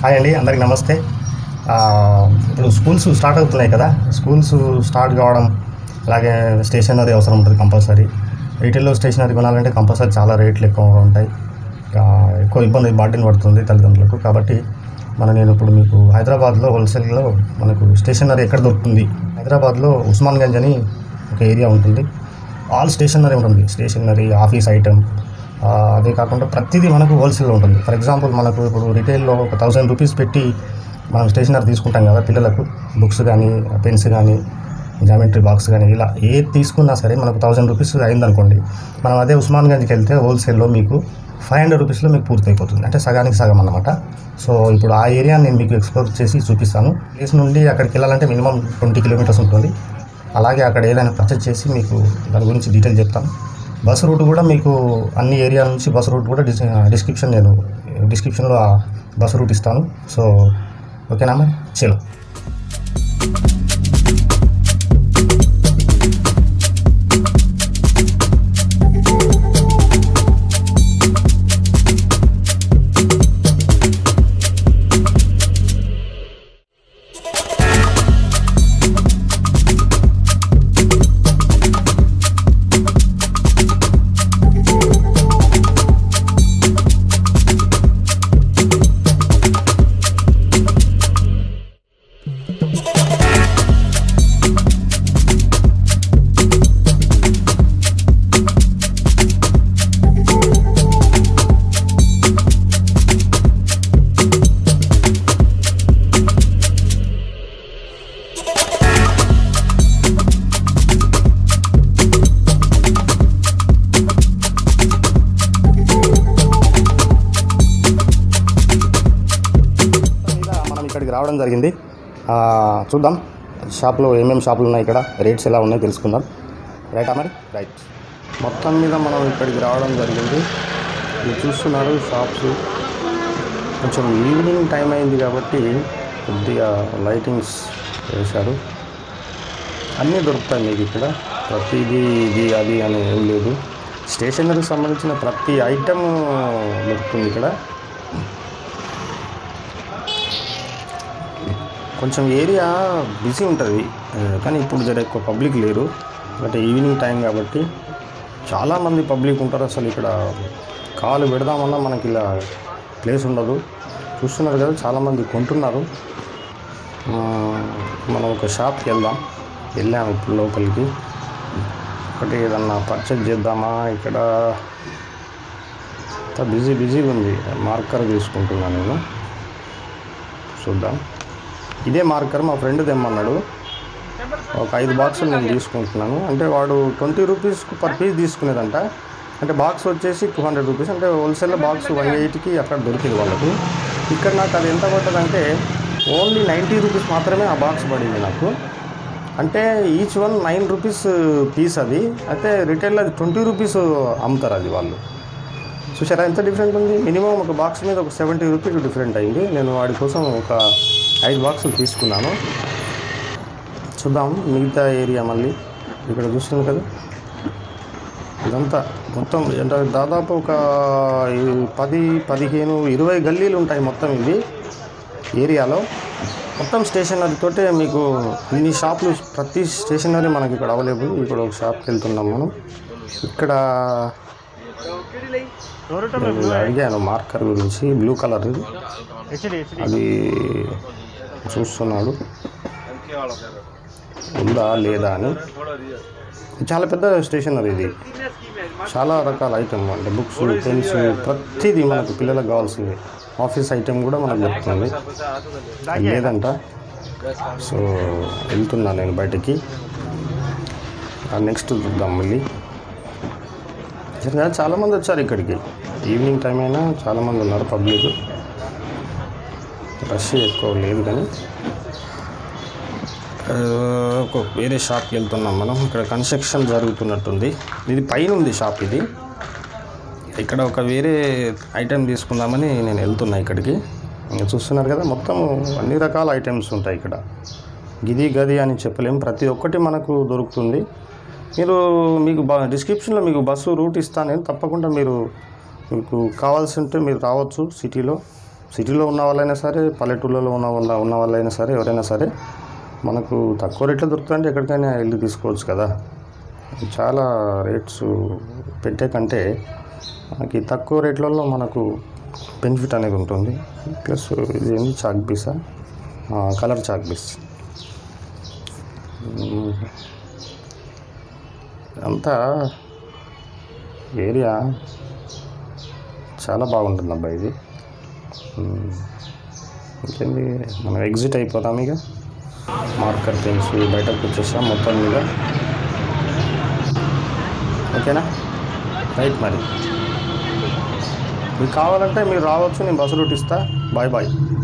Hi అండి అందరికి నమస్తే ఆ, ఇప్పుడు స్కూల్స్ స్టార్ట్ అవుతున్నాయి కదా స్కూల్స్ స్టార్ట్ కావడం అలాగే స్టేషనరీ అవసరం ఉంటుంది కంపల్సరీ రీటైల్లో స్టేషనరీ కొనాలంటే కంపల్సరీ చాలా రేట్లు ఎక్కువగా ఉంటాయి ఆ, ఎక్కువ ఇబ్బంది బాటిన్ పడుతుంది తల్లిదండ్రులకు కాబట్టి మన నేను ఇప్పుడు మీకు హైదరాబాద్లో హోల్సేల్లో మనకు స్టేషనరీ ఎక్కడ దొరుకుతుంది హైదరాబాద్లో ఉస్మాన్గంజ్ అని ఒక ఏరియా ఉంటుంది ఆల్ స్టేషనరీ ఉంటుంది స్టేషనరీ ఆఫీస్ ఐటమ్ ఆ, అదే కాకుండా ప్రతిదీ మనకు హోల్సేల్లో ఉంటుంది ఫర్ ఎగ్జాంపుల్ మనకు ఇప్పుడు రిటైల్లో ఒక థౌసండ్ రూపీస్ పెట్టి మనం స్టేషనరీ తీసుకుంటాం కదా పిల్లలకు బుక్స్ కానీ పెన్స్ కానీ జామెట్రీ బాక్స్ కానీ ఇలా ఏది తీసుకున్నా సరే మనకు థౌసండ్ రూపీస్ అయిందనుకోండి మనం అదే ఉస్మాన్గంజ్కి వెళ్తే హోల్సేల్లో మీకు ఫైవ్ హండ్రెడ్ రూపీస్లో మీకు పూర్తి అయిపోతుంది అంటే సగానికి సగం అన్నమాట సో ఇప్పుడు ఆ ఏరియా నేను మీకు ఎక్స్ప్లోర్ చేసి చూపిస్తాను ప్లేస్ నుండి అక్కడికి వెళ్ళాలంటే మినిమం ట్వంటీ కిలోమీటర్స్ ఉంటుంది అలాగే అక్కడ ఏదైనా పర్చేస్ చేసి మీకు దాని గురించి డీటెయిల్ చెప్తాను బస్ రూట్ కూడా మీకు అన్ని ఏరియా నుంచి బస్ రూట్ కూడా డిస్ డిస్క్రిప్షన్ నేను డిస్క్రిప్షన్లో ఆ బస్ రూట్ ఇస్తాను సో ఓకేనా మరి చలో మీద మనం ఇక్కడికి రావడం జరిగింది ఆ, చూద్దాం షాప్లో ఏమేమి షాపులు ఉన్నాయి ఇక్కడ రేట్స్ ఎలా ఉన్నాయో తెలుసుకుందాం రైటా మరి రైట్ మొత్తం మీద మనం ఇక్కడికి రావడం జరిగింది మీరు చూస్తున్నారు షాప్స్ కొంచెం ఈవినింగ్ టైం అయింది కాబట్టి కొద్దిగా లైటింగ్స్ వేశారు అన్నీ దొరుకుతాయి మీకు ఇక్కడ ప్రతిదీ ఇది అది అని ఏం లేదు స్టేషనరీకి సంబంధించిన ప్రతి ఐటమ్ దొరుకుతుంది ఇక్కడ కొంచెం ఏరియా బిజీ ఉంటుంది ఆ, కానీ ఇప్పుడు జర ఎక్కువ పబ్లిక్ లేరు బట్ ఈవినింగ్ టైం కాబట్టి చాలామంది పబ్లిక్ ఉంటారు అసలు ఇక్కడ కాలు పెడదామన్నా మనకి ఇలా ప్లేస్ ఉండదు చూస్తున్నారు కదా చాలామంది కొంటున్నారు ఆ, మనం ఒక షాప్కి వెళ్దాం వెళ్ళాము ఇప్పుడు లోపలికి ఒకటి ఏదన్నా పర్చేజ్ చేద్దామా ఇక్కడ అంతా బిజీ బిజీగా ఉంది మార్కర్ తీసుకుంటున్నాను నేను చూద్దాం ఇదే మార్కర్ మా ఫ్రెండ్ తెమ్మన్నాడు ఒక ఐదు బాక్సులు నేను తీసుకుంటున్నాను అంటే వాడు ట్వంటీ రూపీస్ పర్ పీస్ తీసుకునేదంట అంటే బాక్స్ వచ్చేసి టూ హండ్రెడ్ రూపీస్ అంటే హోల్సేల్లో బాక్స్ వన్ ఎయిట్కి అక్కడ దొరికింది వాళ్ళకు ఇక్కడ నాకు అది ఎంత పడ్డదంటే ఓన్లీ నైంటీ రూపీస్ మాత్రమే ఆ బాక్స్ పడింది నాకు అంటే each one nine rupees piece అది అయితే రిటైల్లో అది ట్వంటీ రూపీస్ అమ్ముతారు అది వాళ్ళు చూసారా ఎంత డిఫరెంట్ ఉంది మినిమం ఒక బాక్స్ మీద ఒక సెవెంటీ రూపీస్ డిఫరెంట్ అయింది నేను వాడి కోసం ఒక ఐదు బాక్సులు తీసుకున్నాను చూద్దాం మిగతా ఏరియా మళ్ళీ ఇక్కడ చూస్తుంది కదా ఇదంతా మొత్తం అంటే దాదాపు ఒక ఈ పది పదిహేను ఇరవై గల్లీలు ఉంటాయి మొత్తం ఇవి ఏరియాలో మొత్తం స్టేషనరీ తోటే మీకు ఇన్ని షాపులు ప్రతి స్టేషనరీ మనకి ఇక్కడ అవైలబుల్ ఇక్కడ ఒక షాప్కి వెళ్తున్నాం మనం ఇక్కడ నేను అడిగాను మార్కర్ గురించి బ్లూ కలర్ అది చూస్తున్నాడు ఉందా లేదా అని చాలా పెద్ద స్టేషనరీ ఇది చాలా రకాల ఐటమ్ అంటే బుక్స్ పెన్స్ ప్రతిదీ మనకు పిల్లలకు కావాల్సింది ఆఫీస్ ఐటమ్ కూడా మనకు దొరుకుతుంది అది లేదంట సో వెళ్తున్నా నేను బయటికి నెక్స్ట్ చూద్దాం మళ్ళీ నిజంగా చాలామంది వచ్చారు ఇక్కడికి ఈవినింగ్ టైం అయినా చాలామంది ఉన్నారు పబ్లిక్ రష్ ఎక్కువ లేదు కానీ ఆ, ఒక వేరే షాప్కి వెళ్తున్నాం మనం ఇక్కడ కన్స్ట్రక్షన్ జరుగుతున్నట్టుంది ఇది పైన ఉంది షాప్ ఇది ఇక్కడ ఒక వేరే ఐటెం తీసుకుందామని నేను వెళ్తున్నా ఇక్కడికి ఇంకా చూస్తున్నారు కదా మొత్తం అన్ని రకాల ఐటమ్స్ ఉంటాయి ఇక్కడ గిది గది అని చెప్పలేం ప్రతి ఒక్కటి మనకు దొరుకుతుంది మీరు మీకు బ డిస్క్రిప్షన్లో మీకు బస్సు రూట్ ఇస్తాను నేను తప్పకుండా మీరు మీకు కావాల్సి ఉంటే మీరు రావచ్చు సిటీలో సిటీలో ఉన్న వాళ్ళైనా సరే పల్లెటూళ్ళలో ఉన్న వాళ్ళ ఉన్న వాళ్ళైనా సరే ఎవరైనా సరే మనకు తక్కువ రేట్లో దొరుకుతుంటే ఎక్కడికైనా వెళ్ళి తీసుకోవచ్చు కదా చాలా రేట్స్ పెట్టే కంటే మనకి తక్కువ రేట్లలో మనకు బెనిఫిట్ అనేది ఉంటుంది ప్లస్ ఇది ఏంది చాక్ పీసా కలర్ చాక్ పీస్ మ్మ్. అంతా ఏరియా చాలా బాగుంటుంది అబ్బా ఇది మ్మ్. ఇంకేంది మనం ఎగ్జిట్ అయిపోతాం ఇక మార్కర్ పెన్స్ బయటకు వచ్చేసాం మొత్తం మీద ఓకేనా రైట్ మరి మీకు కావాలంటే మీరు రావచ్చు నేను బస్సు రూట్ ఇస్తా బాయ్ బాయ్